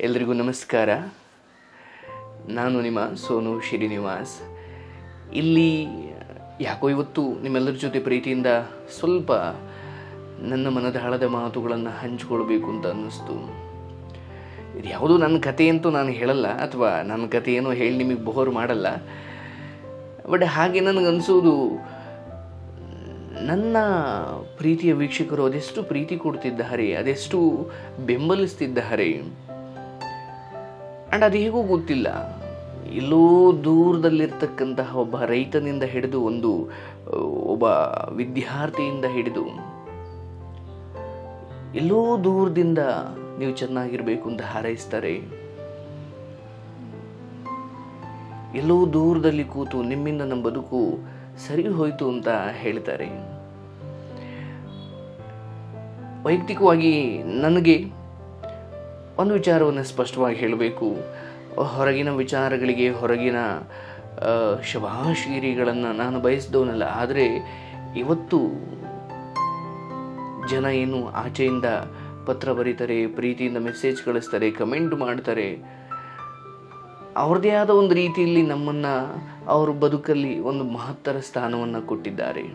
ಎಲ್ರಿಗೂ ನಮಸ್ಕಾರ ನಾನು ನಿಮ್ಮ ಸೋನು ಶ್ರೀನಿವಾಸ್ ಇಲ್ಲಿ ಯಾಕೋ ಇವತ್ತು ನಿಮ್ಮೆಲ್ಲರ ಜೊತೆ ಪ್ರೀತಿಯಿಂದ ಸ್ವಲ್ಪ ನನ್ನ ಮನದಾಳದ ಮಾತುಗಳನ್ನು ಹಂಚಿಕೊಳ್ಬೇಕು ಅಂತ ಅನ್ನಿಸ್ತು ಇದು ಯಾವುದೂ ನನ್ನ ಕಥೆ ಅಂತೂ ನಾನು ಹೇಳಲ್ಲ ಅಥವಾ ನನ್ನ ಕಥೆ ಏನೋ ಹೇಳಿ ನಿಮಗೆ ಬೋರ್ ಮಾಡಲ್ಲ ಬಟ್ ಹಾಗೆ ನನಗನ್ಸೋದು ನನ್ನ ಪ್ರೀತಿಯ ವೀಕ್ಷಕರು ಅದೆಷ್ಟು ಪ್ರೀತಿ ಕೊಡ್ತಿದ್ದಾರೆ ಅದೆಷ್ಟು ಬೆಂಬಲಿಸ್ತಿದ್ದಾರೆ ಆ್ಯಂಡ್ ಅದು ಹೇಗೂ ಗೊತ್ತಿಲ್ಲ ಎಲ್ಲೋ ದೂರದಲ್ಲಿರ್ತಕ್ಕಂತಹ ಒಬ್ಬ ರೈತನಿಂದ ಹಿಡಿದು ಒಂದು ಆ, ಒಬ್ಬ ವಿದ್ಯಾರ್ಥಿಯಿಂದ ಹಿಡಿದು ಎಲ್ಲೋ ದೂರದಿಂದ ನೀವು ಚೆನ್ನಾಗಿರಬೇಕು ಅಂತ ಹಾರೈಸ್ತಾರೆ ಎಲ್ಲೋ ದೂರದಲ್ಲಿ ಕೂತು ನಿಮ್ಮಿಂದ ನಮ್ಮ ಬದುಕು ಸರಿ ಹೋಯ್ತು ಅಂತ ಹೇಳ್ತಾರೆ ವೈಯಕ್ತಿಕವಾಗಿ ನನಗೆ ಒಂದು ವಿಚಾರವನ್ನು ಸ್ಪಷ್ಟವಾಗಿ ಹೇಳಬೇಕು ಹೊರಗಿನ ವಿಚಾರಗಳಿಗೆ ಹೊರಗಿನ ಆ, ಶುಭಾಶೀರಿಗಳನ್ನು ನಾನು ಬಯಸಿದವನಲ್ಲ ಆದರೆ ಇವತ್ತು ಜನ ಏನು ಆಚೆಯಿಂದ ಪತ್ರ ಬರೀತಾರೆ ಪ್ರೀತಿಯಿಂದ ಮೆಸೇಜ್ ಕಳಿಸ್ತಾರೆ ಕಮೆಂಟ್ ಮಾಡ್ತಾರೆ ಅವ್ರದ್ದೇ ಆದ ಒಂದು ರೀತಿಯಲ್ಲಿ ನಮ್ಮನ್ನು ಅವ್ರ ಬದುಕಲ್ಲಿ ಒಂದು ಮಹತ್ತರ ಸ್ಥಾನವನ್ನು ಕೊಟ್ಟಿದ್ದಾರೆ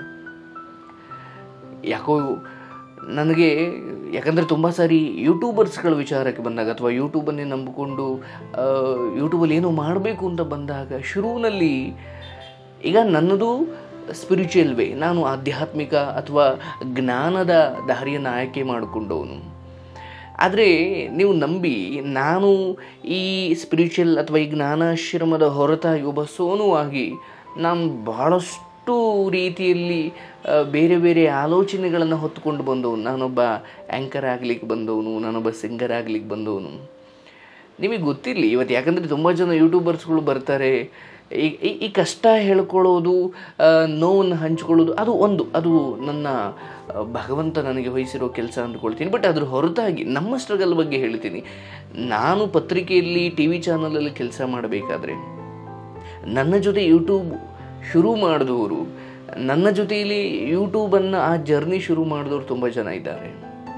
ಯಾಕೋ ನನಗೆ ಯಾಕಂದರೆ ತುಂಬ ಸಾರಿ ಯೂಟ್ಯೂಬರ್ಸ್ಗಳ ವಿಚಾರಕ್ಕೆ ಬಂದಾಗ ಅಥವಾ ಯೂಟ್ಯೂಬನ್ನೇ ನಂಬಿಕೊಂಡು ಆ, ಯೂಟ್ಯೂಬಲ್ಲಿ ಏನೋ ಮಾಡಬೇಕು ಅಂತ ಬಂದಾಗ ಶುರುವಿನಲ್ಲಿ ಈಗ ನನ್ನದು ಸ್ಪಿರಿಚುವಲ್ ವೇ ನಾನು ಆಧ್ಯಾತ್ಮಿಕ ಅಥವಾ ಜ್ಞಾನದ ದಾರಿಯನ್ನು ಆಯ್ಕೆ ಮಾಡಿಕೊಂಡವನು ಆದರೆ ನೀವು ನಂಬಿ ನಾನು ಈ ಸ್ಪಿರಿಚುವಲ್ ಅಥವಾ ಈ ಜ್ಞಾನಾಶ್ರಮದ ಹೊರತಾಗಿ ಒಬ್ಬ ಸೋನುವಾಗಿ ನಾನು ಬಹಳಷ್ಟು ರೀತಿಯಲ್ಲಿ ಆ, ಬೇರೆ ಬೇರೆ ಆಲೋಚನೆಗಳನ್ನು ಹೊತ್ತುಕೊಂಡು ಬಂದವನು ನಾನೊಬ್ಬ ಆ್ಯಂಕರ್ ಆಗ್ಲಿಕ್ಕೆ ಬಂದವನು ನಾನೊಬ್ಬ ಸಿಂಗರ್ ಆಗ್ಲಿಕ್ಕೆ ಬಂದವನು ನಿಮಗೆ ಗೊತ್ತಿರಲಿ ಇವತ್ತು ಯಾಕಂದರೆ ತುಂಬ ಜನ ಯೂಟ್ಯೂಬರ್ಸ್ಗಳು ಬರ್ತಾರೆ ಈ ಈ- ಈ ಕಷ್ಟ ಹೇಳ್ಕೊಳ್ಳೋದು ಆ, ನೋವನ್ನು ಹಂಚ್ಕೊಳ್ಳೋದು ಅದು ಒಂದು ಅದು ನನ್ನ ಆ, ಭಗವಂತ ನನಗೆ ವಹಿಸಿರೋ ಕೆಲಸ ಅಂದ್ಕೊಳ್ತೀನಿ ಬಟ್ ಅದ್ರ ಹೊರತಾಗಿ ನಮ್ಮ ಸ್ಟ್ರಗಲ್ ಬಗ್ಗೆ ಹೇಳ್ತೀನಿ ನಾನು ಪತ್ರಿಕೆಯಲ್ಲಿ ಟಿ ವಿ ಚಾನಲಲ್ಲಿ ಕೆಲಸ ಮಾಡಬೇಕಾದ್ರೆ ನನ್ನ ಜೊತೆ ಯೂಟ್ಯೂಬ್ ಶುರು ಮಾಡಿದವರು ನನ್ನ ಜೊತೆಯಲ್ಲಿ ಯೂಟ್ಯೂಬನ್ನು ಆ ಜರ್ನಿ ಶುರು ಮಾಡಿದವರು ತುಂಬ ಜನ ಇದ್ದಾರೆ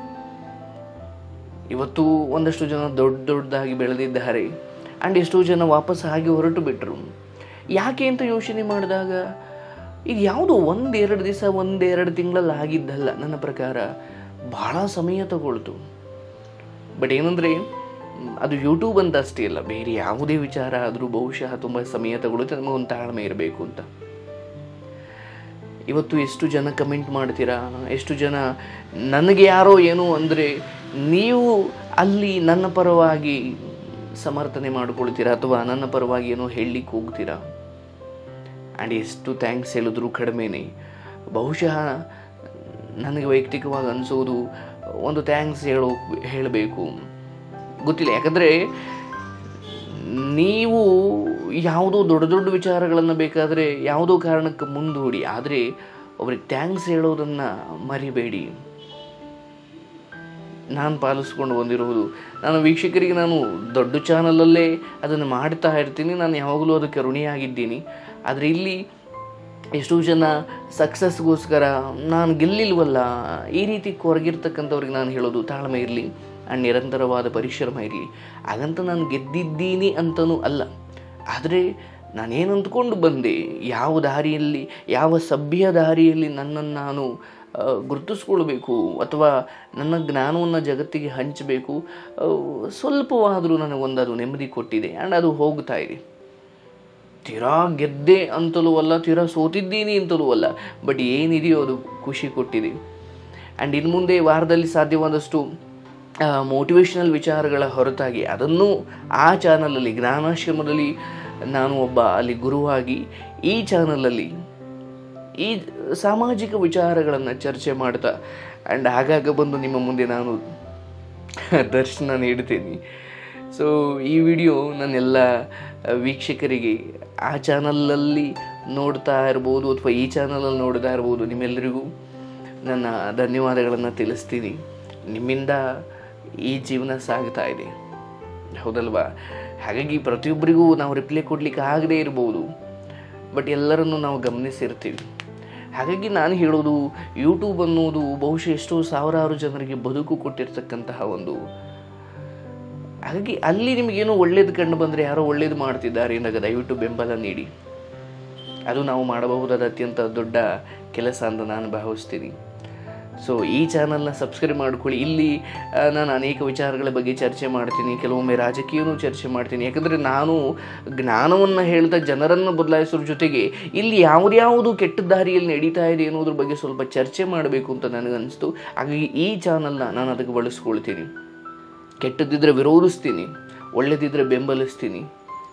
ಇವತ್ತು ಒಂದಷ್ಟು ಜನ ದೊಡ್ಡ ದೊಡ್ಡದಾಗಿ ಬೆಳೆದಿದ್ದಾರೆ ಆ್ಯಂಡ್ ಎಷ್ಟೋ ಜನ ವಾಪಸ್ ಹಾಗೆ ಹೊರಟು ಬಿಟ್ಟರು ಯಾಕೆ ಅಂತ ಯೋಚನೆ ಮಾಡಿದಾಗ ಇದು ಯಾವುದೋ ಒಂದೆರಡು ದಿವಸ ಒಂದೆರಡು ತಿಂಗಳಲ್ಲಿ ಆಗಿದ್ದಲ್ಲ ನನ್ನ ಪ್ರಕಾರ ಭಾಳ ಸಮಯ ತಗೊಳ್ತು ಬಟ್ ಏನಂದರೆ ಅದು ಯೂಟ್ಯೂಬ್ ಅಂತ ಅಷ್ಟೇ ಅಲ್ಲ ಬೇರೆ ಯಾವುದೇ ವಿಚಾರ ಆದರೂ ಬಹುಶಃ ತುಂಬ ಸಮಯ ತಗೊಳುತ್ತೆ ನಮಗೆ ಒಂದು ತಾಳ್ಮೆ ಇರಬೇಕು ಅಂತ ಇವತ್ತು ಎಷ್ಟು ಜನ ಕಮೆಂಟ್ ಮಾಡ್ತೀರಾ ಎಷ್ಟು ಜನ ನನಗೆ ಯಾರೋ ಏನು ಅಂದರೆ ನೀವು ಅಲ್ಲಿ ನನ್ನ ಪರವಾಗಿ ಸಮರ್ಥನೆ ಮಾಡ್ಕೊಳ್ತೀರಾ ಅಥವಾ ನನ್ನ ಪರವಾಗಿ ಏನೋ ಹೇಳಲಿಕ್ಕೆ ಹೋಗ್ತೀರಾ ಆ್ಯಂಡ್ ಎಷ್ಟು ಥ್ಯಾಂಕ್ಸ್ ಹೇಳಿದ್ರು ಕಡಿಮೆನೇ ಬಹುಶಃ ನನಗೆ ವೈಯಕ್ತಿಕವಾಗಿ ಅನಿಸೋದು ಒಂದು ಥ್ಯಾಂಕ್ಸ್ ಹೇಳೋ ಹೇಳಬೇಕು ಗೊತ್ತಿಲ್ಲ ಯಾಕಂದರೆ ನೀವು ಯಾವುದೋ ದೊಡ್ಡ ದೊಡ್ಡ ವಿಚಾರಗಳನ್ನು ಬೇಕಾದರೆ ಯಾವುದೋ ಕಾರಣಕ್ಕೆ ಮುಂದೂಡಿ ಆದರೆ ಅವ್ರಿಗೆ ಥ್ಯಾಂಕ್ಸ್ ಹೇಳೋದನ್ನು ಮರಿಬೇಡಿ ನಾನು ಪಾಲಿಸ್ಕೊಂಡು ಬಂದಿರುವುದು ನಾನು ವೀಕ್ಷಕರಿಗೆ ನಾನು ದೊಡ್ಡ ಚಾನಲಲ್ಲೇ ಅದನ್ನು ಮಾಡ್ತಾ ಇರ್ತೀನಿ ನಾನು ಯಾವಾಗಲೂ ಅದಕ್ಕೆ ಋಣಿಯಾಗಿದ್ದೀನಿ ಆದರೆ ಇಲ್ಲಿ ಎಷ್ಟೋ ಜನ ಸಕ್ಸಸ್ಗೋಸ್ಕರ ನಾನು ಗೆಲ್ಲಿಲ್ವಲ್ಲ ಈ ರೀತಿ ಕೊರಗಿರ್ತಕ್ಕಂಥವ್ರಿಗೆ ನಾನು ಹೇಳೋದು ತಾಳ್ಮೆ ಇರಲಿ ಆ್ಯಂಡ್ ನಿರಂತರವಾದ ಪರಿಶ್ರಮ ಇರಲಿ ಹಾಗಂತ ನಾನು ಗೆದ್ದಿದ್ದೀನಿ ಅಂತಲೂ ಅಲ್ಲ ಆದರೆ ನಾನೇನು ಅಂದ್ಕೊಂಡು ಬಂದೆ ಯಾವ ದಾರಿಯಲ್ಲಿ ಯಾವ ಸಭ್ಯ ದಾರಿಯಲ್ಲಿ ನನ್ನನ್ನು ನಾನು ಆ, ಗುರುತಿಸ್ಕೊಳ್ಬೇಕು ಅಥವಾ ನನ್ನ ಜ್ಞಾನವನ್ನು ಜಗತ್ತಿಗೆ ಹಂಚಬೇಕು ಆ, ಸ್ವಲ್ಪವಾದರೂ ನನಗೊಂದು ಅದು ನೆಮ್ಮದಿ ಕೊಟ್ಟಿದೆ ಆ್ಯಂಡ್ ಅದು ಹೋಗ್ತಾ ಇದೆ ತೀರಾ ಗೆದ್ದೆ ಅಂತಲೂ ಅಲ್ಲ ತೀರಾ ಸೋತಿದ್ದೀನಿ ಅಂತಲೂ ಅಲ್ಲ ಬಟ್ ಏನಿದೆಯೋ ಅದು ಖುಷಿ ಕೊಟ್ಟಿದೆ ಆ್ಯಂಡ್ ಇನ್ನು ಮುಂದೆ ವಾರದಲ್ಲಿ ಸಾಧ್ಯವಾದಷ್ಟು ಮೋಟಿವೇಶ್ನಲ್ ವಿಚಾರಗಳ ಹೊರತಾಗಿ ಅದನ್ನು ಆ ಚಾನಲಲ್ಲಿ ಜ್ಞಾನಾಶ್ರಮದಲ್ಲಿ ನಾನು ಒಬ್ಬ ಅಲ್ಲಿ ಗುರುವಾಗಿ ಈ ಚಾನಲಲ್ಲಿ ಈ ಸಾಮಾಜಿಕ ವಿಚಾರಗಳನ್ನು ಚರ್ಚೆ ಮಾಡ್ತಾ ಆ್ಯಂಡ್ ಆಗಾಗ ಬಂದು ನಿಮ್ಮ ಮುಂದೆ ನಾನು ದರ್ಶನ ನೀಡ್ತೀನಿ ಸೊ ಈ ವಿಡಿಯೋ ನನ್ನೆಲ್ಲ ವೀಕ್ಷಕರಿಗೆ ಆ ಚಾನಲಲ್ಲಿ ನೋಡ್ತಾ ಇರ್ಬೋದು ಅಥವಾ ಈ ಚಾನಲಲ್ಲಿ ನೋಡ್ತಾ ಇರ್ಬೋದು ನಿಮ್ಮೆಲ್ಲರಿಗೂ ನನ್ನ ಧನ್ಯವಾದಗಳನ್ನು ತಿಳಿಸ್ತೀನಿ ನಿಮ್ಮಿಂದ ಈ ಜೀವನ ಸಾಗ್ತಾ ಇದೆ ಹೌದಲ್ವಾ ಹಾಗಾಗಿ ಪ್ರತಿಯೊಬ್ಬರಿಗೂ ನಾವು ರಿಪ್ಲೈ ಕೊಡಲಿಕ್ಕೆ ಆಗದೇ ಇರ್ಬೋದು ಬಟ್ ಎಲ್ಲರನ್ನು ನಾವು ಗಮನಿಸಿರ್ತೀವಿ ಹಾಗಾಗಿ ನಾನು ಹೇಳೋದು ಯೂಟ್ಯೂಬ್ ಅನ್ನೋದು ಬಹುಶಃ ಎಷ್ಟೋ ಸಾವಿರಾರು ಜನರಿಗೆ ಬದುಕು ಕೊಟ್ಟಿರ್ತಕ್ಕಂತಹ ಒಂದು ಹಾಗಾಗಿ ಅಲ್ಲಿ ನಿಮಗೇನೋ ಒಳ್ಳೇದು ಕಂಡು ಬಂದರೆ ಯಾರೋ ಒಳ್ಳೇದು ಮಾಡ್ತಿದ್ದಾರೆ ಎಂದಾಗ ದಯವಿಟ್ಟು ಬೆಂಬಲ ನೀಡಿ ಅದು ನಾವು ಮಾಡಬಹುದಾದ ಅತ್ಯಂತ ದೊಡ್ಡ ಕೆಲಸ ಅಂತ ನಾನು ಭಾವಿಸ್ತೀನಿ ಸೊ ಈ ಚಾನಲ್ನ ಸಬ್ಸ್ಕ್ರೈಬ್ ಮಾಡ್ಕೊಳ್ಳಿ ಇಲ್ಲಿ ಆ, ನಾನು ಅನೇಕ ವಿಚಾರಗಳ ಬಗ್ಗೆ ಚರ್ಚೆ ಮಾಡ್ತೀನಿ ಕೆಲವೊಮ್ಮೆ ರಾಜಕೀಯನೂ ಚರ್ಚೆ ಮಾಡ್ತೀನಿ ಯಾಕಂದರೆ ನಾನು ಜ್ಞಾನವನ್ನು ಹೇಳ್ತಾ ಜನರನ್ನು ಬದಲಾಯಿಸೋದ್ರ ಜೊತೆಗೆ ಇಲ್ಲಿ ಯಾವುದ್ಯಾವುದು ಕೆಟ್ಟ ದಾರಿಯಲ್ಲಿ ನಡೀತಾ ಇದೆ ಅನ್ನೋದ್ರ ಬಗ್ಗೆ ಸ್ವಲ್ಪ ಚರ್ಚೆ ಮಾಡಬೇಕು ಅಂತ ನನಗನ್ನಿಸ್ತು ಹಾಗಾಗಿ ಈ ಚಾನಲ್ನ ನಾನು ಅದಕ್ಕೆ ಬಳಸ್ಕೊಳ್ತೀನಿ ಕೆಟ್ಟದಿದ್ದರೆ ವಿರೋಧಿಸ್ತೀನಿ ಒಳ್ಳೆದಿದ್ದರೆ ಬೆಂಬಲಿಸ್ತೀನಿ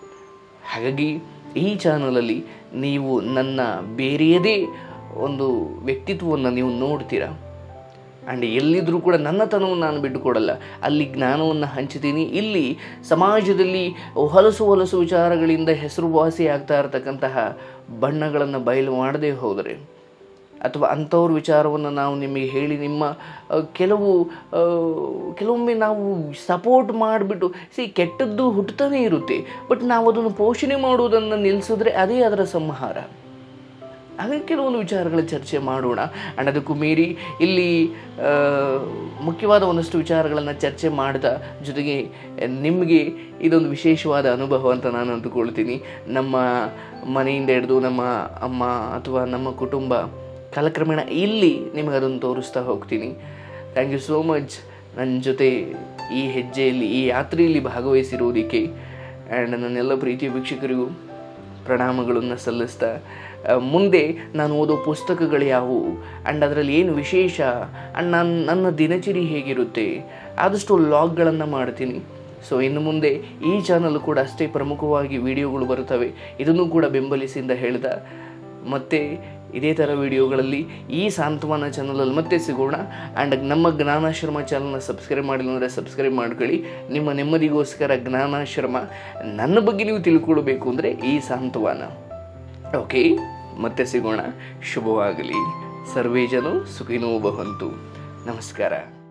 ಹಾಗಾಗಿ ಈ ಚಾನಲಲ್ಲಿ ನೀವು ನನ್ನ ಬೇರೆಯದೇ ಒಂದು ವ್ಯಕ್ತಿತ್ವವನ್ನು ನೀವು ನೋಡ್ತೀರಾ ಆ್ಯಂಡ್ ಎಲ್ಲಿದ್ದರೂ ಕೂಡ ನನ್ನತನವನ್ನು ನಾನು ಬಿಟ್ಟುಕೊಡಲ್ಲ ಅಲ್ಲಿ ಜ್ಞಾನವನ್ನು ಹಂಚ್ತೀನಿ ಇಲ್ಲಿ ಸಮಾಜದಲ್ಲಿ ಹೊಲಸು ಹೊಲಸು ವಿಚಾರಗಳಿಂದ ಹೆಸರುವಾಸಿ ಆಗ್ತಾ ಇರತಕ್ಕಂತಹ ಬಣ್ಣಗಳನ್ನು ಬಯಲು ಮಾಡದೇ ಹೋದರೆ ಅಥವಾ ಅಂಥವ್ರ ವಿಚಾರವನ್ನು ನಾವು ನಿಮಗೆ ಹೇಳಿ ನಿಮ್ಮ ಆ, ಕೆಲವು ಆ, ಕೆಲವೊಮ್ಮೆ ನಾವು ಸಪೋರ್ಟ್ ಮಾಡಿಬಿಟ್ಟು ಸಿ ಕೆಟ್ಟದ್ದು ಹುಟ್ಟುತ್ತಾನೆ ಇರುತ್ತೆ ಬಟ್ ನಾವು ಅದನ್ನು ಪೋಷಣೆ ಮಾಡುವುದನ್ನು ನಿಲ್ಲಿಸಿದ್ರೆ ಅದೇ ಅದರ ಸಂಹಾರ ಹಾಗಾಗಿ ಕೆಲವೊಂದು ವಿಚಾರಗಳ ಚರ್ಚೆ ಮಾಡೋಣ ಆ್ಯಂಡ್ ಅದಕ್ಕೂ ಮೀರಿ ಇಲ್ಲಿ ಆ, ಮುಖ್ಯವಾದ ಒಂದಷ್ಟು ವಿಚಾರಗಳನ್ನು ಚರ್ಚೆ ಮಾಡ್ತಾ ಜೊತೆಗೆ ನಿಮಗೆ ಇದೊಂದು ವಿಶೇಷವಾದ ಅನುಭವ ಅಂತ ನಾನು ಅಂದುಕೊಳ್ತೀನಿ ನಮ್ಮ ಮನೆಯಿಂದ ಹಿಡಿದು ನಮ್ಮ ಅಮ್ಮ ಅಥವಾ ನಮ್ಮ ಕುಟುಂಬ ಕಾಲಕ್ರಮೇಣ ಇಲ್ಲಿ ನಿಮಗೆ ಅದನ್ನು ತೋರಿಸ್ತಾ ಹೋಗ್ತೀನಿ ಥ್ಯಾಂಕ್ ಯು ಸೋ ಮಚ್ ನನ್ನ ಜೊತೆ ಈ ಹೆಜ್ಜೆಯಲ್ಲಿ ಈ ಯಾತ್ರೆಯಲ್ಲಿ ಭಾಗವಹಿಸಿರುವುದಕ್ಕೆ ಆ್ಯಂಡ್ ನನ್ನೆಲ್ಲ ಪ್ರೀತಿಯ ವೀಕ್ಷಕರಿಗೂ ಪ್ರಣಾಮಗಳನ್ನು ಸಲ್ಲಿಸ್ತಾ ಆ, ಮುಂದೆ ನಾನು ಓದೋ ಪುಸ್ತಕಗಳು ಯಾವುವು ಆ್ಯಂಡ್ ಅದರಲ್ಲಿ ಏನು ವಿಶೇಷ ಆ್ಯಂಡ್ ನಾನು ನನ್ನ ದಿನಚರಿ ಹೇಗಿರುತ್ತೆ ಆದಷ್ಟು ಲಾಗ್ಗಳನ್ನು ಮಾಡ್ತೀನಿ ಸೊ ಇನ್ನು ಮುಂದೆ ಈ ಚಾನಲ್ ಕೂಡ ಅಷ್ಟೇ ಪ್ರಮುಖವಾಗಿ ವಿಡಿಯೋಗಳು ಬರುತ್ತವೆ ಇದನ್ನು ಕೂಡ ಬೆಂಬಲಿಸಿ ಅಂತ ಹೇಳ್ದ ಮತ್ತೆ ಇದೇ ಥರ ವಿಡಿಯೋಗಳಲ್ಲಿ ಈ ಸಾಂತ್ವನ ಚಾನಲಲ್ಲಿ ಮತ್ತೆ ಸಿಗೋಣ ಆ್ಯಂಡ್ ನಮ್ಮ ಜ್ಞಾನಾಶ್ರಮ ಚಾನಲ್ನ ಸಬ್ಸ್ಕ್ರೈಬ್ ಮಾಡಿಲ್ಲ ಅಂದರೆ ಸಬ್ಸ್ಕ್ರೈಬ್ ಮಾಡ್ಕೊಳ್ಳಿ ನಿಮ್ಮ ನೆಮ್ಮದಿಗೋಸ್ಕರ ಜ್ಞಾನಾಶ್ರಮ ನನ್ನ ಬಗ್ಗೆ ನೀವು ತಿಳ್ಕೊಳ್ಬೇಕು ಅಂದರೆ ಈ ಸಾಂತ್ವನ ಓಕೆ ಮತ್ತೆ ಸಿಗೋಣ ಶುಭವಾಗಲಿ ಸರ್ವೇ ಜನ ಸುಖಿನೋ ಭವಂತು ನಮಸ್ಕಾರ